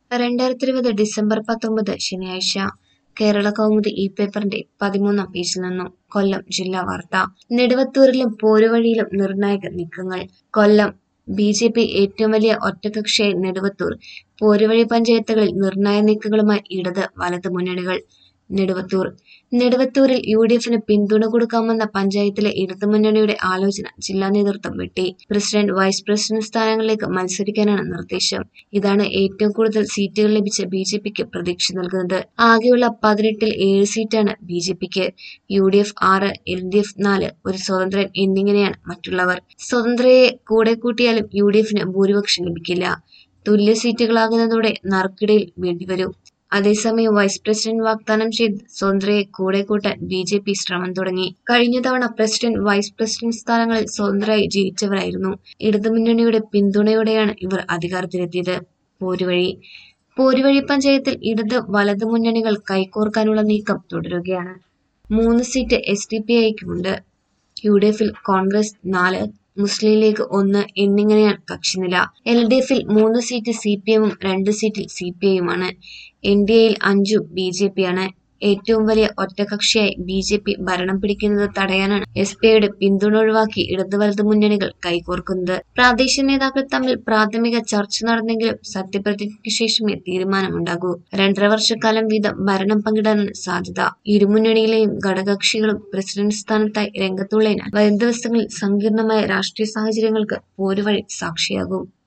രണ്ടായിരത്തി ഇരുപത് ഡിസംബർ പത്തൊമ്പത് ശനിയാഴ്ച കേരള കൗമുദി ഈ പേപ്പറിന്റെ പതിമൂന്നാം പേജിൽ നിന്നും കൊല്ലം ജില്ലാ വാർത്ത നെടുവത്തൂരിലും പോരുവഴിയിലും നിർണായക നീക്കങ്ങൾ കൊല്ലം ബി ജെ പി ഏറ്റവും വലിയ ഒറ്റകക്ഷിയായി നെടുവത്തൂർ പോരുവഴി പഞ്ചായത്തുകളിൽ നിർണായക നീക്കങ്ങളുമായി ഇടത് വലത് മുന്നണികൾ നെടുവത്തൂർ നെടുവത്തൂരിൽ യു ഡി എഫിന് പിന്തുണ കൊടുക്കാമെന്ന പഞ്ചായത്തിലെ ഇടതുമുന്നണിയുടെ ആലോചന ജില്ലാ നേതൃത്വം വെട്ടി പ്രസിഡന്റ് വൈസ് പ്രസിഡന്റ് സ്ഥാനങ്ങളിലേക്ക് മത്സരിക്കാനാണ് നിർദ്ദേശം ഇതാണ് ഏറ്റവും കൂടുതൽ സീറ്റുകൾ ലഭിച്ച ബി ജെ പിക്ക് പ്രതീക്ഷ നൽകുന്നത് ആകെയുള്ള പതിനെട്ടിൽ ഏഴ് സീറ്റാണ് ബി ജെ പിക്ക് യു ഡി എഫ് ആറ് എൽ ഡി എഫ് നാല് ഒരു സ്വതന്ത്രൻ എന്നിങ്ങനെയാണ് മറ്റുള്ളവർ സ്വതന്ത്രയെ കൂടെ കൂട്ടിയാലും യു ഡി എഫിന് ഭൂരിപക്ഷം ലഭിക്കില്ല തുല്യ സീറ്റുകളാകുന്നതോടെ നറുക്കിടയിൽ വേണ്ടിവരും അതേസമയം വൈസ് പ്രസിഡന്റ് വാഗ്ദാനം ചെയ്ത് സ്വതന്ത്രയെ കൂടെ കൂട്ടാൻ ബി ജെ പി ശ്രമം തുടങ്ങി കഴിഞ്ഞ തവണ പ്രസിഡന്റ് വൈസ് പ്രസിഡന്റ് സ്ഥാനങ്ങളിൽ സ്വതന്ത്രരായി ജയിച്ചവരായിരുന്നു ഇടതുമുന്നണിയുടെ പിന്തുണയോടെയാണ് ഇവർ അധികാരത്തിലെത്തിയത് പോരുവഴി പോരുവഴി പഞ്ചായത്തിൽ ഇടത് വലത് മുന്നണികൾ കൈകോർക്കാനുള്ള നീക്കം തുടരുകയാണ് മൂന്ന് സീറ്റ് എസ് ഡി പി ഐക്കുമുണ്ട് യു ഡി എഫിൽ കോൺഗ്രസ് നാല് മുസ്ലിം ലീഗ് ഒന്ന് എന്നിങ്ങനെയാണ് കക്ഷിനില എൽ ഡി എഫിൽ മൂന്ന് സീറ്റ് സി പി എമ്മും രണ്ട് സീറ്റിൽ സി പി ഐയുമാണ് എൻ ഡി എയിൽ അഞ്ചും ബി ജെ പിയാണ് ഏറ്റവും വലിയ ഒറ്റകക്ഷിയായി ബി ജെ പി ഭരണം പിടിക്കുന്നത് തടയാനാണ് എസ് പി ഐയുടെ പിന്തുണ ഒഴിവാക്കി ഇടത് വലത് മുന്നണികൾ കൈകോർക്കുന്നത് പ്രാദേശിക നേതാക്കൾ തമ്മിൽ പ്രാഥമിക ചർച്ച നടന്നെങ്കിലും സത്യപ്രതിജ്ഞയ്ക്ക് ശേഷമേ തീരുമാനമുണ്ടാകൂ രണ്ടര വർഷക്കാലം വീതം ഭരണം പങ്കിടാനാണ് സാധ്യത ഇരുമുന്നണിയിലെയും ഘടകകക്ഷികളും പ്രസിഡന്റ് സ്ഥാനത്തായി രംഗത്തുള്ളതിനാൽ വരും ദിവസങ്ങളിൽ സങ്കീർണമായ രാഷ്ട്രീയ സാഹചര്യങ്ങൾക്ക് പോരുവഴി സാക്ഷിയാകും